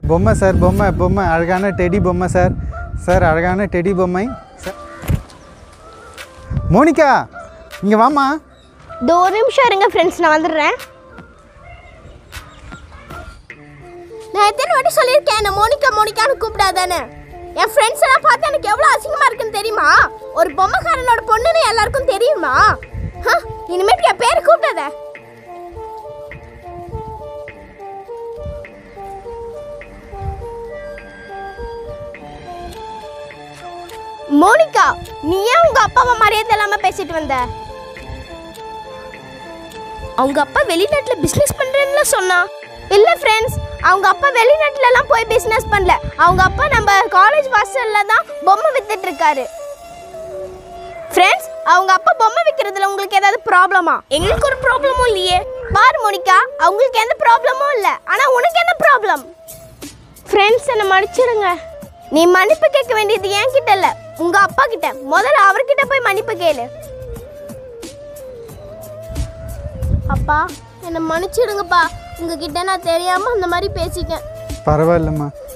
பொம்மை சார் பொம்மை பொம்மை அழகான டெடி பொம்மை சார் சார் அழகான டெடி பொம்மை சார் மோனிகா இங்கே வாம்மா இதோ ஒரு நிமிஷம் இருங்க ஃப்ரெண்ட்ஸ் நான் வந்துடுறேன் நான் எத்தனை வாட்டி சொல்லியிருக்கேன் என்ன மோனிகா மோனிகான்னு கூப்பிடாதானே என் ஃப்ரெண்ட்ஸ் எல்லாம் பார்த்து எனக்கு எவ்வளோ அசிங்கமாக இருக்குன்னு தெரியுமா ஒரு பொம்மைக்காரனோட பொண்ணுன்னு எல்லாருக்கும் தெரியுமா ஹ, இனிமேட்டு என் பேர் கூப்பிடாத மோனிகா நீ ஏன் உங்க அப்பா அம்மா மரியாதை இல்லாம பேசிட்டு வந்த அவங்க அப்பா வெளிநாட்டுல பிசினஸ் பண்றேன்னு சொன்னா இல்ல ஃப்ரெண்ட்ஸ் அவங்க அப்பா வெளிநாட்டுல எல்லாம் போய் பிசினஸ் பண்ணல அவங்க அப்பா நம்ம காலேஜ் வாசல்ல தான் பொம்மை வித்துட்டு இருக்காரு ஃப்ரெண்ட்ஸ் அவங்க அப்பா பொம்மை விற்கிறதுல உங்களுக்கு ஏதாவது ப்ராப்ளமா எங்களுக்கு ஒரு ப்ராப்ளமும் இல்லையே பாரு மோனிகா அவங்களுக்கு எந்த ப்ராப்ளமும் இல்லை ஆனா உனக்கு என்ன ப்ராப்ளம் ஃப்ரெண்ட்ஸ் என்னை மன்னிச்சிடுங்க நீ மன்னிப்பு கேட்க வேண்டியது என்கிட்ட இல்ல உங்க அப்பா கிட்ட முதல்ல அவர்கிட்ட போய் மன்னிப்பு கேளு அப்பா என்னை மன்னிச்சிடுங்கப்பா உங்ககிட்ட நான் தெரியாம அந்த மாதிரி பேசிட்டேன் பரவாயில்லம்மா